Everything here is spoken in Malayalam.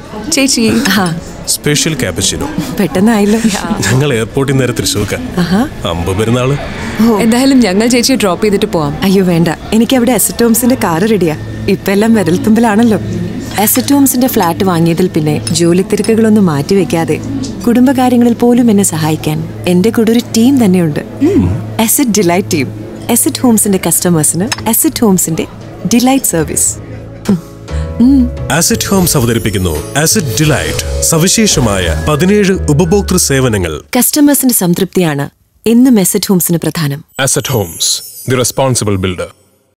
ചേച്ചി ആ സ്പെഷ്യൽ ക്യാപച്ചിനോ പെട്ടെന്നായല്ലോ ഞങ്ങൾ എയർപോർട്ടിൽ നേരെ തൃശ്ശൂർക്ക അമ്പ് പെരുന്നാള് എന്തായാലും ഞങ്ങൾ ചേച്ചിയെ ഡ്രോപ്പ് ചെയ്തിട്ട് പോവാം അയ്യോ വേണ്ട എനിക്ക് അവിടെ അസറ്റ് ഹോംസിന്റെ കാറ് റെഡിയാ ഇപ്പൊ എല്ലാം വിരൽത്തുമ്പിലാണല്ലോ അസറ്റ് ഹോംസിന്റെ ഫ്ലാറ്റ് വാങ്ങിയതിൽ പിന്നെ ജോലി തിരക്കുകളൊന്നും മാറ്റിവെക്കാതെ കുടുംബകാര്യങ്ങളിൽ പോലും എന്നെ സഹായിക്കാൻ എന്റെ കൂടെ ഒരു ടീം തന്നെയുണ്ട് അസറ്റ് ഡിലൈറ്റ് ടീം അസറ്റ് ഹോംസിന്റെ കസ്റ്റമേഴ്സിന് അസറ്റ് ഹോംസിന്റെ ഡിലൈറ്റ് സർവീസ് ആസിഡ് ഹോംസ് അവതരിപ്പിക്കുന്നു ആസിഡ് ഡിലൈറ്റ് സവിശേഷമായ പതിനേഴ് ഉപഭോക്തൃ സേവനങ്ങൾ കസ്റ്റമേഴ്സിന്റെ സംതൃപ്തിയാണ് എന്നും അസറ്റ് ഹോംസിന് പ്രധാനം Asset Homes, the responsible builder.